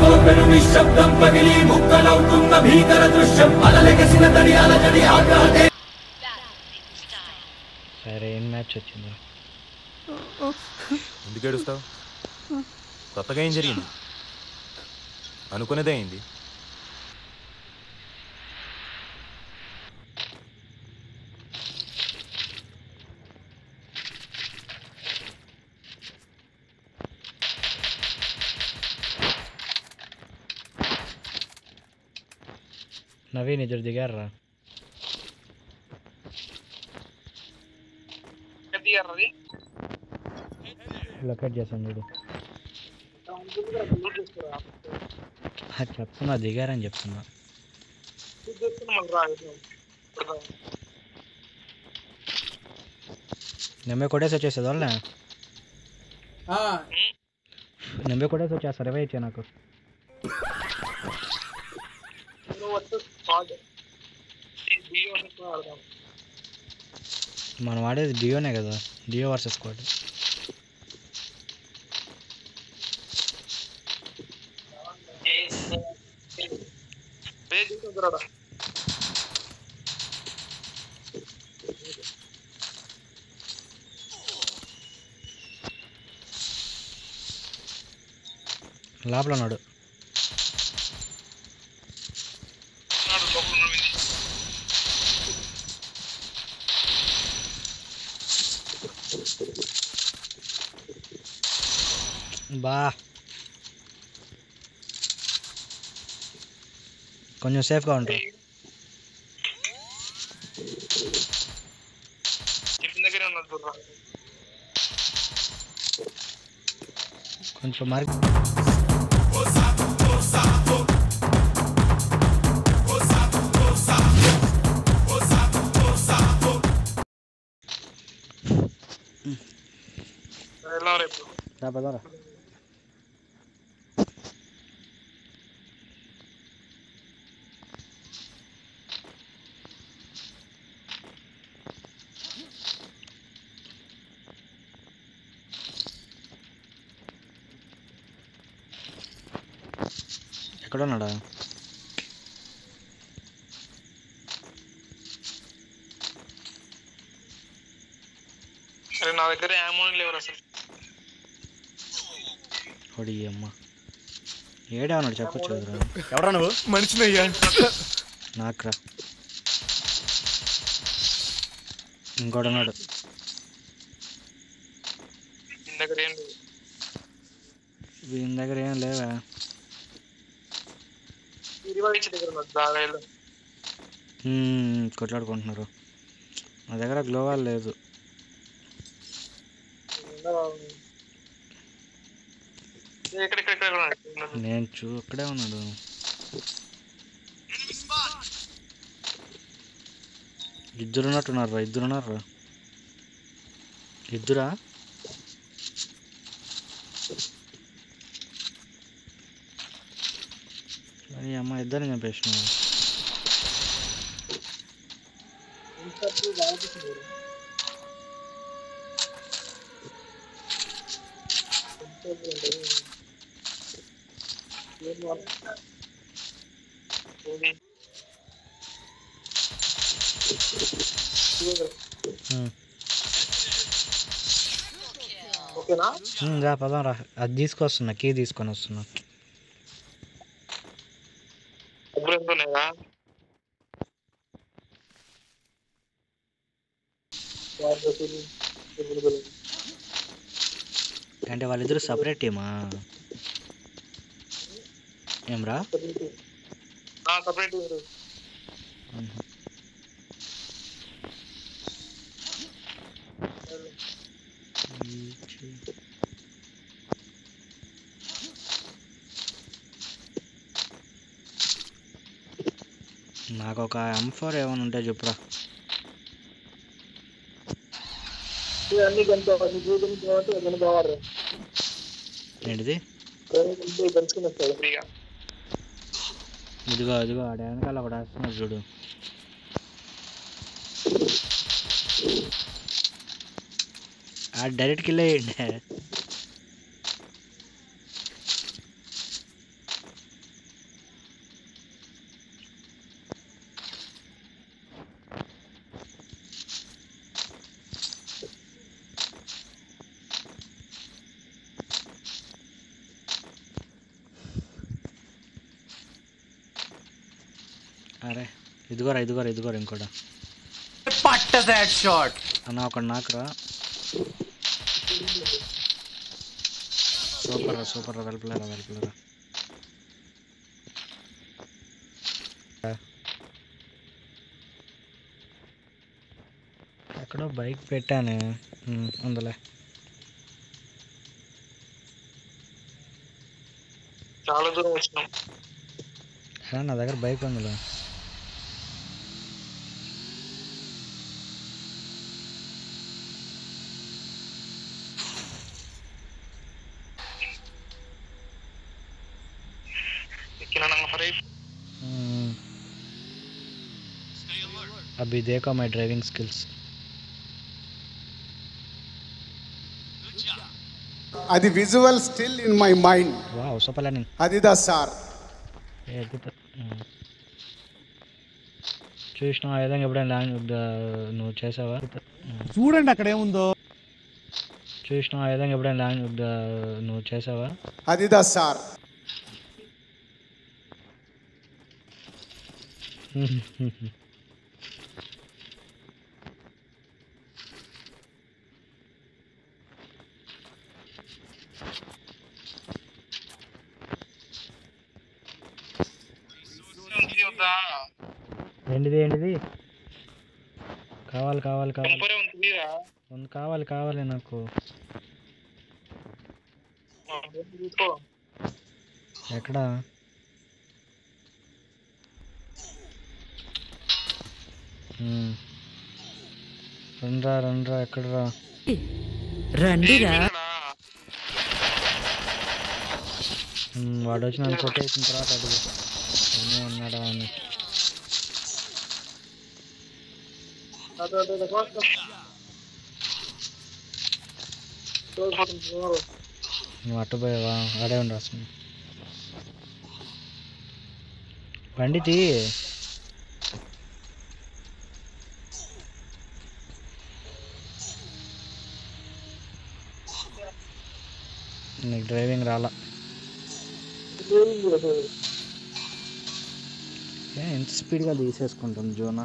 అదిగో పెను నిశ్శబ్దం పగిలి ముక్కలవుతున్న భీకర దృశ్యం అలలెగసిన తడి అలజడి ఆగ్రహతే సరే ఏం మ్యాచ్ వచ్చింది ఎందుకు ఏడుస్తావు కొత్తగా ఏం జరిగింది అనుకునేదే అయింది నవీన్ ఇద్దరు దిగారా దిగారు లొకేట్ చేస్తాను చూడు ఆ, చెప్తున్నా దిగారని చెప్తున్నా నిమ్మే కొట్టేసి వచ్చేసేది వాళ్ళ నిమ్మే కొట్టేసి వచ్చేస్తారు ఇరవై ఇచ్చే నాకు మనం వాడేది డియోనే కదా డియో వర్సెస్ స్క్వాడ్ లోపల ఉన్నాడు బా కొంచెం సేఫ్గా ఉంటారు టిఫిన్ దగ్గరే ఉన్నది చూడరా కొంచెం మరి ఎలా రేపు రా పదరా ఎక్కడ ఉన్నాడా సరే నా దగ్గర ఏమోని లేవు అసలు ఒడి అమ్మ ఏడే ఉన్నాడు చెప్పొచ్చు కదరా ఎవరా నువ్వు మనిషినయ్యా నాకురా ఇంకోటి ఉన్నాడు నీ దగ్గర ఏం లేదు వీని దగ్గర ఏం లేవా ఇరివాయిచి దగ్గర ఉన్నది బాగా హ్మ్, కొట్లాడుకుంటున్నారు నా దగ్గర గ్లోవాల్ లేదు ఎక్కడెక్కడ నేను చూ అక్కడే ఉన్నాడు ఇద్దరు ఉన్నట్టున్నారు రా ఇద్దరు ఉన్నారు ఇద్దరా ఈ అమ్మ ఇద్దరిని చంపేసిన ఓకేనా రా పదం రా అది తీసుకొస్తున్నా కీ తీసుకొని వస్తున్నా డబ్బులు ఎంత ఉన్నాయా అంటే వాళ్ళిద్దరు సపరేట్ టీమా ఏం రా సపరేట్ నాకు ఒక ఎం ఫోర్ ఏమైనా ఉంటే చెప్పురా అన్ని గంట నీకు గురించి కాబట్టి ఏదైనా కావాలి ఏంటిది గంచుకుని వస్తాడు ఫ్రీగా ఇదిగో ఇదిగో ఆడ వెనకాల ఒకటి వేస్తున్నాడు చూడు ఆ డైరెక్ట్ కిల్ అయ్యండి అరే ఇదిగోరా ఇదిగోరా ఇదిగోరా ఇంకోటి పట్ట దాట్ షాట్ అన్న ఒక నాకురా సూపర్ రా సూపర్ రా వెళ్ళలేరా వెళ్ళలేరా ఎక్కడో బైక్ పెట్టాను ఉమ్, అందులే చాలా దూరం వచ్చినాం ఏ, నా దగ్గర బైక్ ఉందిలే ఎక్కిన ఫ్రై हम्म। अभी देखो मैं ड्राइविंग स्किल्स అది visual still in my mind वाह सब प्लानिंग అది దా సార్ చూసిన ఆ విధంగా ఎప్పుడైనా ల్యాండ్ నువ్వు చేసావా చూడండి అక్కడ ఏముందో చూసిన ఆ విధంగా ఎప్పుడైనా ల్యాండ్ నువ్వు చేసావా అది దా సార్ ఏంటిది ఏంటిది కావాలి కావాలి కావాలి ఉంది కావాలి కావాలి నాకు ఎక్కడ మ్మ్. రండ్రా రండ్రా ఎక్కడరా రండిరా మ్మ్, వాడు వచ్చి నన్ను కొట్టేసిన తర్వాత అడుగు ఏమో ఉన్నాడా అని అదే అదే అదే ఫాస్ట్ నువ్వు అట్టు పోయావా ఆడే ఉండు అసలు బండి తీ నీకు డ్రైవింగ్ రాలా ఏ ఎంత స్పీడ్గా తీసేసుకుంటుంది జోనా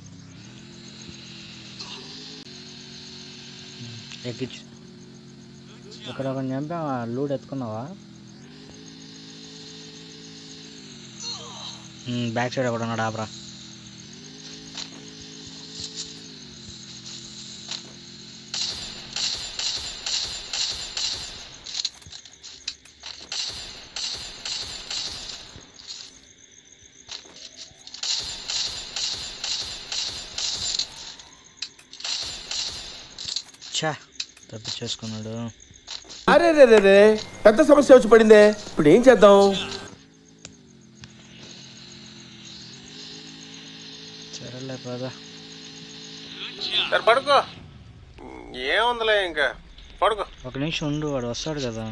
ఎక్కించు ఇక్కడ ఒక చంపా లూడ్ ఎత్తుకున్నావా బ్యాక్ సైడ్ ఒకడు ఉన్నాడు ఆపరా ఛా తప్పించేసుకున్నాడు అరే రే రే రే పెద్ద సమస్య వచ్చి పడిందే ఇప్పుడు ఏం చేద్దాం సరేలే పదా సరే పడుకో ఏముందిలే ఇంకా పడుకో ఒక నిమిషం ఉండు వాడు వస్తాడు కదా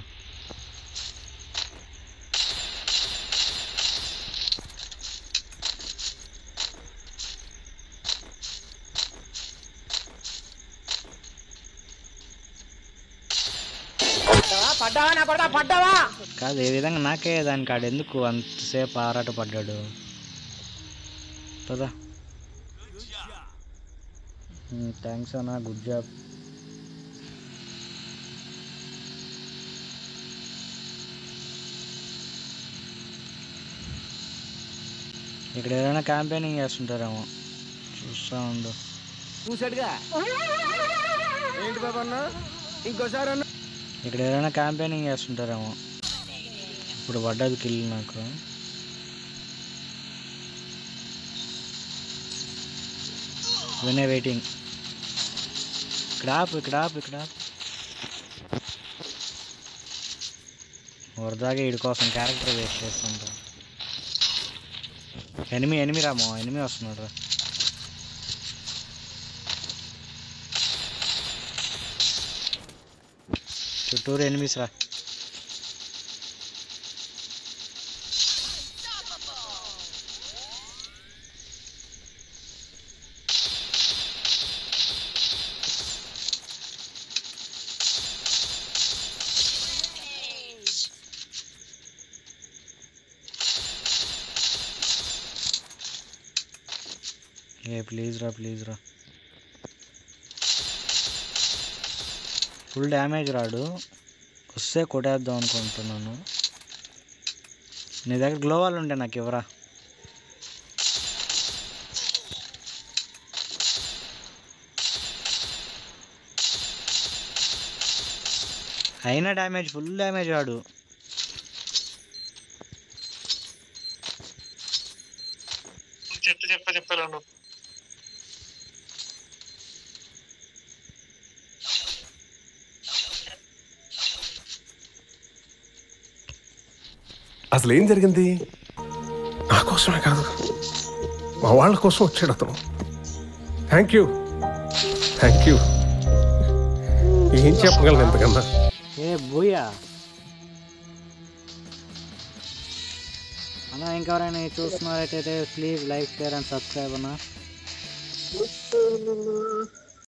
కాదు ఏ విధంగా నాకే దానికి ఆడు ఎందుకు అంతసేపు ఆరాట పడ్డాడు పదా థ్యాంక్స్ అన్నా గుడ్ జాబ్ ఇక్కడ ఏదైనా క్యాంపెయినింగ్ చేస్తుంటారేమో చూస్తా ఉండు చూసాడుగా ఏంటి బాబా అన్న ఇంకోసారి అన్న ఇక్కడ ఏదైనా క్యాంపెయినింగ్ చేస్తుంటారేమో ఇప్పుడు పడ్డది కిల్ నాకు వినే వెయిటింగ్ ఇక్కడ ఆపు ఇక్కడ ఆపు ఇక్కడ ఆపు వరదాగా వీడి కోసం క్యారెక్టర్ వేస్ట్ చేస్తుంటా ఎనిమి ఎనిమి రామో ఎనిమి వస్తున్నాడు రా చుట్టూరు ఎనిమిస్ రా ఏ ప్లీజ్ రా ప్లీజ్ రా ఫుల్ డ్యామేజ్ రాడు వస్తే కొట్టేద్దాం అనుకుంటున్నాను నీ దగ్గర గ్లోవాల్ ఉంటే నాకు ఇవ్వరా అయినా డ్యామేజ్ ఫుల్ డ్యామేజ్ వాడు చెప్పు చెప్ప చెప్పాలను అసలు ఏం జరిగింది నా కోసమే కాదు మా వాళ్ళ కోసం వచ్చాడు అతను థ్యాంక్ యూ థ్యాంక్ యూ ఏం చెప్పగలను ఎంతకన్నా ఏ బూయా అన్న ఇంకెవరైనా ఇది చూస్తున్నారైతే please like share and subscribe అన్న చూస్తున్నాను.